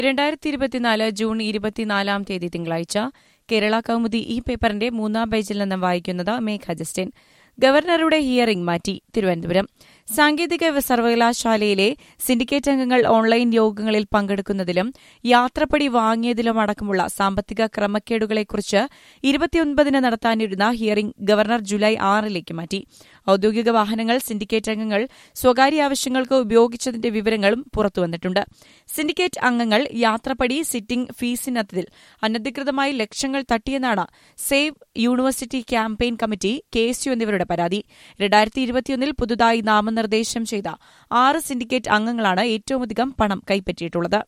രണ്ടായിരത്തി ഇരുപത്തിനാല് ജൂൺ ഇരുപത്തിനാലാം തീയതി തിങ്കളാഴ്ച കേരള കൗമുദി ഈ പേപ്പറിന്റെ മൂന്നാം പേജിൽ നിന്ന് വായിക്കുന്നത് മേഘ ജസ്റ്റിൻ ഗവർണറുടെ ഹിയറിംഗ് മാറ്റി തിരുവനന്തപുരം സാങ്കേതിക സർവകലാശാലയിലെ സിൻഡിക്കേറ്റ് അംഗങ്ങൾ ഓൺലൈൻ യോഗങ്ങളിൽ പങ്കെടുക്കുന്നതിലും യാത്രപ്പടി വാങ്ങിയതിലും അടക്കമുള്ള സാമ്പത്തിക ക്രമക്കേടുകളെക്കുറിച്ച് ഇരുപത്തിയൊൻപതിന് നടത്താനിരുന്ന ഹിയറിംഗ് ഗവർണർ ജൂലൈ ആറിലേക്ക് മാറ്റി ഔദ്യോഗിക വാഹനങ്ങൾ സിൻഡിക്കേറ്റ് അംഗങ്ങൾ സ്വകാര്യ ആവശ്യങ്ങൾക്ക് ഉപയോഗിച്ചതിന്റെ വിവരങ്ങളും പുറത്തുവന്നിട്ടുണ്ട് സിൻഡിക്കേറ്റ് അംഗങ്ങൾ യാത്രപ്പടി സിറ്റിംഗ് ഫീസിനത്തിൽ അനധികൃതമായി ലക്ഷങ്ങൾ തട്ടിയെന്നാണ് save university campaign committee K S U എന്നിവരുടെ പരാതി രണ്ടായിരത്തി ഇരുപത്തിയൊന്നിൽ പുതുതായി നാമനിർദ്ദേശം ചെയ്ത ആറ് സിൻഡിക്കേറ്റ് അംഗങ്ങളാണ് ഏറ്റവുമധികം പണം കൈപ്പറ്റിയിട്ടുള്ളത്